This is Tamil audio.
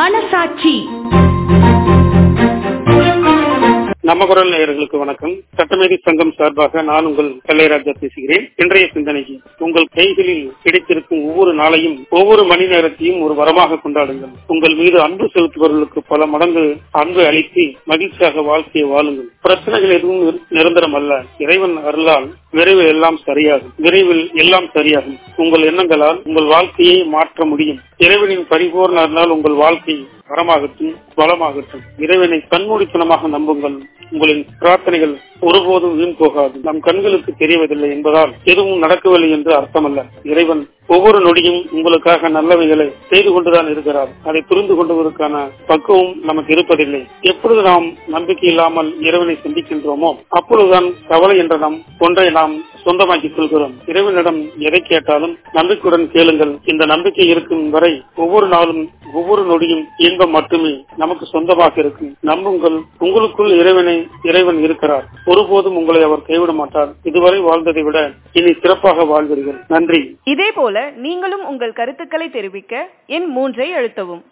மனசாட்சி நம்ம குரல் நேயர்களுக்கு வணக்கம் சட்டமேதை சங்கம் சார்பாக நான் உங்கள் கல்லைராஜா பேசுகிறேன் இன்றைய சிந்தனைக்கு உங்கள் கைகளில் கிடைத்திருக்கும் ஒவ்வொரு நாளையும் ஒவ்வொரு மணி நேரத்தையும் ஒரு வரமாக கொண்டாடுங்கள் உங்கள் மீது அன்பு செலுத்துபவர்களுக்கு பல மடங்கு அன்பு அளித்து மகிழ்ச்சியாக வாழ்க்கையை வாழுங்கள் பிரச்சனைகள் எதுவும் நிர- நிரந்தரம் அல்ல இறைவன் அருளால் விரைவில் எல்லாம் சரியாகும் விரைவில் எல்லாம் சரியாகும் உங்கள் எண்ணங்களால் உங்கள் வாழ்க்கையை மாற்ற முடியும் இறைவனின் பரிபூர்ண அருளால் உங்கள் வாழ்க்கை வரமாகட்டும் வளமாகட்டும் இறைவனை கண்மூடித்தனமாக நம்புங்கள் உங்களின் பிரார்த்தனைகள் ஒருபோதும் வீண் போகாது நம் கண்களுக்கு தெரியவதில்லை என்பதால் எதுவும் நடக்கவில்லை என்று அர்த்தமல்ல இறைவன் ஒவ்வொரு நொடியும் உங்களுக்காக நல்லவைகளை செய்து கொண்டுதான் இருக்கிறார் அதை புரிந்து கொள்வதற்கான பக்குவம் நமக்கு இருப்பதில்லை எப்பொழுது நாம் நம்பிக்கை இல்லாமல் இறைவனை சிந்திக்கின்றோமோ அப்பொழுதுதான் கவலை என்ற நம் ஒன்றை நாம் சொந்தமாக்கிக் கொள்கிறோம் இறைவனிடம் எதை கேட்டாலும் நம்பிக்கையுடன் கேளுங்கள் இந்த நம்பிக்கை இருக்கும் வரை ஒவ்வொரு நாளும் ஒவ்வொரு நொடியும் இன்பம் மட்டுமே நமக்கு சொந்தமாக இருக்கும் நம்புங்கள் உங்களுக்குள் இறைவனை இறைவன் இருக்கிறார் ஒருபோதும் உங்களை அவர் கைவிட மாட்டார் இதுவரை வாழ்ந்ததை விட இனி சிறப்பாக வாழ்வீர்கள் நன்றி இதேபோல நீங்களும் உங்கள் கருத்துக்களை தெரிவிக்க எண் மூன்றை அழுத்தவும்